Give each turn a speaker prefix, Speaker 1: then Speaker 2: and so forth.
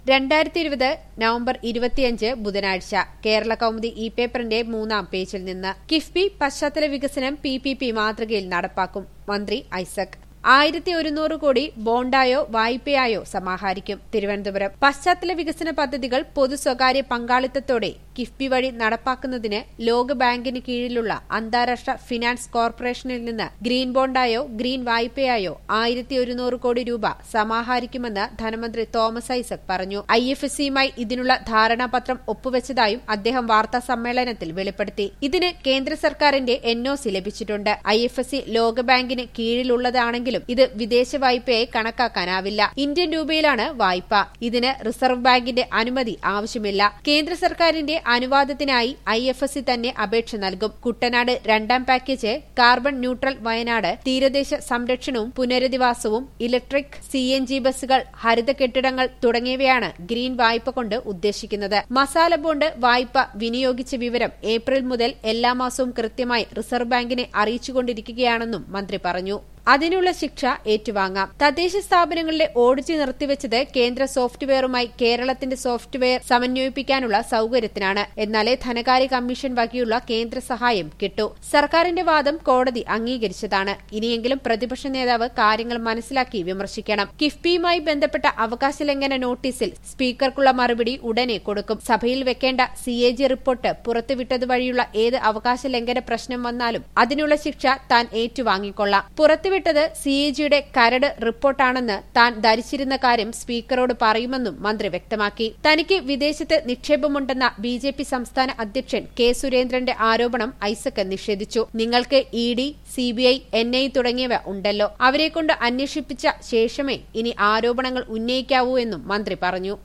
Speaker 1: രണ്ടായിരത്തി ഇരുപത് നവംബർ ഇരുപത്തിയഞ്ച് ബുധനാഴ്ച കേരള കൗമുദി ഇ പേപ്പറിന്റെ മൂന്നാം പേജിൽ നിന്ന് കിഫ്ബി പശ്ചാത്തല വികസനം പി പി പി മാതൃകയിൽ നടപ്പാക്കും മന്ത്രി ഐസക് ആയിരത്തി ഒരുന്നൂറ് കോടി ബോണ്ടായോ വായ്പയായോ സമാഹരിക്കും തിരുവനന്തപുരം പശ്ചാത്തല വികസന പദ്ധതികൾ പൊതു സ്വകാര്യ പങ്കാളിത്തത്തോടെ കിഫ്ബി വഴി നടപ്പാക്കുന്നതിന് ലോകബാങ്കിന് കീഴിലുള്ള അന്താരാഷ്ട്ര ഫിനാൻസ് കോർപ്പറേഷനിൽ നിന്ന് ഗ്രീൻ ബോണ്ടായോ ഗ്രീൻ വായ്പയായോ ആയിരത്തി ഒരുന്നൂറ് കോടി രൂപ സമാഹരിക്കുമെന്ന് ധനമന്ത്രി തോമസ് ഐസക് പറഞ്ഞു ഐ എഫ് എസ് സിയുമായി ഇതിനുള്ള ധാരണാപത്രം ഒപ്പുവെച്ചതായും അദ്ദേഹം വാർത്താ സമ്മേളനത്തിൽ വെളിപ്പെടുത്തി ഇതിന് കേന്ദ്ര സർക്കാരിന്റെ എൻഒസി ലഭിച്ചിട്ടുണ്ട് ഐ എഫ് എസ് സി ലോകബാങ്കിന് കീഴിലുള്ളതാണെങ്കിലും ഇത് വിദേശ വായ്പയായി കണക്കാക്കാനാവില്ല ഇന്ത്യൻ രൂപയിലാണ് വായ്പ ഇതിന് റിസർവ് ബാങ്കിന്റെ അനുമതി ആവശ്യമില്ല കേന്ദ്ര സർക്കാരിന്റെ അനുവാദത്തിനായി ഐ എഫ് എസ് സി തന്നെ അപേക്ഷ നൽകും കുട്ടനാട് രണ്ടാം പാക്കേജ് കാർബൺ ന്യൂട്രൽ വയനാട് തീരദേശ സംരക്ഷണവും പുനരധിവാസവും ഇലക്ട്രിക് സി എൻ ജി ബസ്സുകൾ ഹരിത കെട്ടിടങ്ങൾ തുടങ്ങിയവയാണ് ഗ്രീൻ വായ്പ കൊണ്ട് ഉദ്ദേശിക്കുന്നത് മസാല ബോണ്ട് വായ്പ വിനിയോഗിച്ച വിവരം ഏപ്രിൽ മുതൽ എല്ലാ മാസവും കൃത്യമായി റിസർവ് ബാങ്കിനെ അറിയിച്ചുകൊണ്ടിരിക്കുകയാണെന്നും മന്ത്രി പറഞ്ഞു അതിനുള്ള ശിക്ഷ ഏറ്റുവാങ്ങാം തദ്ദേശ സ്ഥാപനങ്ങളിലെ ഓഡിറ്റ് നിർത്തിവെച്ചത് കേന്ദ്ര സോഫ്റ്റ്വെയറുമായി കേരളത്തിന്റെ സോഫ്റ്റ്വെയർ സമന്വയിപ്പിക്കാനുള്ള സൌകര്യത്തിനാണ് എന്നാലേ ധനകാര്യ കമ്മീഷൻ വകയുള്ള കേന്ദ്ര സഹായം കിട്ടൂ സർക്കാരിന്റെ വാദം കോടതി അംഗീകരിച്ചതാണ് ഇനിയെങ്കിലും പ്രതിപക്ഷ നേതാവ് കാര്യങ്ങൾ മനസ്സിലാക്കി വിമർശിക്കണം കിഫ്ബിയുമായി ബന്ധപ്പെട്ട അവകാശ ലംഘന നോട്ടീസിൽ സ്പീക്കർക്കുള്ള മറുപടി ഉടനെ കൊടുക്കും സഭയിൽ വെക്കേണ്ട സി എ ജി റിപ്പോർട്ട് പുറത്തുവിട്ടത് വഴിയുള്ള ഏത് അവകാശ ലംഘന പ്രശ്നം വന്നാലും അതിനുള്ള ശിക്ഷ താൻ ഏറ്റുവാങ്ങിക്കൊള്ളാം പുറത്തു പുറത്തുവിട്ടത് സി എ ജിയുടെ കരട് റിപ്പോർട്ടാണെന്ന് താൻ ധരിച്ചിരുന്ന കാര്യം സ്പീക്കറോട് പറയുമെന്നും മന്ത്രി വ്യക്തമാക്കി തനിക്ക് വിദേശത്ത് നിക്ഷേപമുണ്ടെന്ന ബി ജെ പി സംസ്ഥാന അധ്യക്ഷൻ കെ സുരേന്ദ്രന്റെ ആരോപണം ഐസക് നിഷേധിച്ചു നിങ്ങൾക്ക് E D C B I N I തുടങ്ങിയവ ഉണ്ടല്ലോ അവരെക്കൊണ്ട് അന്വേഷിപ്പിച്ച ശേഷമേ ഇനി ആരോപണങ്ങൾ ഉന്നയിക്കാവൂ എന്നും മന്ത്രി പറഞ്ഞു